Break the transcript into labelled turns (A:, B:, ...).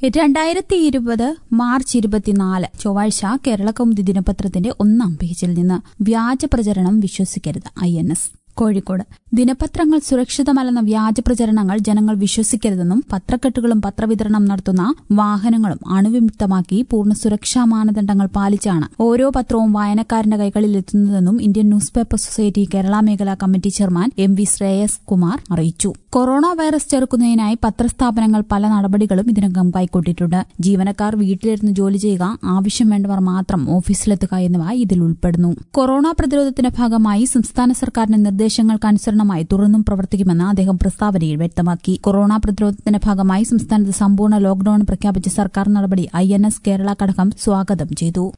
A: രണ്ടായിരത്തി ഇരുപത് മാർച്ച് ഇരുപത്തിനാല് ചൊവ്വാഴ്ച കേരളകൗമുദി ദിനപത്രത്തിന്റെ ഒന്നാം പേജിൽ നിന്ന് വ്യാജ പ്രചരണം വിശ്വസിക്കരുത് ഐ എൻ എസ് കോഴിക്കോട് ദിനപത്രങ്ങൾ സുരക്ഷിതമല്ലെന്ന വ്യാജ പ്രചരണങ്ങൾ ജനങ്ങൾ വിശ്വസിക്കരുതെന്നും പത്രക്കെട്ടുകളും പത്രവിതരണം നടത്തുന്ന വാഹനങ്ങളും അണുവിമുക്തമാക്കി പൂർണ്ണ സുരക്ഷാ മാനദണ്ഡങ്ങൾ പാലിച്ചാണ് ഓരോ പത്രവും വായനക്കാരന്റെ കൈകളിൽ എത്തുന്നതെന്നും Indian news paper society Kerala മേഖലാ committee chairman M V Shreyas Kumar അറിയിച്ചു കൊറോണ വൈറസ് ചെറുക്കുന്നതിനായി പത്രസ്ഥാപനങ്ങൾ പല നടപടികളും ഇതിനകം കൈക്കൊണ്ടിട്ടുണ്ട് ജീവനക്കാർ വീട്ടിലിരുന്ന് ജോലി ചെയ്യുക ആവശ്യം വേണ്ടവർ മാത്രം ഓഫീസിലെത്തുക എന്നിവ ഇതിൽ ഉൾപ്പെടുന്നു കൊറോണ പ്രതിരോധത്തിന്റെ ഭാഗമായി സംസ്ഥാന സർക്കാരിന്റെ നിർദ്ദേശങ്ങൾക്കനുസരണമായി തുറന്നും പ്രവർത്തിക്കുമെന്ന് അദ്ദേഹം പ്രസ്താവനയിൽ വ്യക്തമാക്കി കൊറോണ പ്രതിരോധത്തിന്റെ ഭാഗമായി സംസ്ഥാനത്ത് സമ്പൂർണ്ണ ലോക്ഡൌൺ പ്രഖ്യാപിച്ച സർക്കാർ നടപടി ഐ എൻ എസ് കേരള ഘടകം സ്വാഗതം ചെയ്തു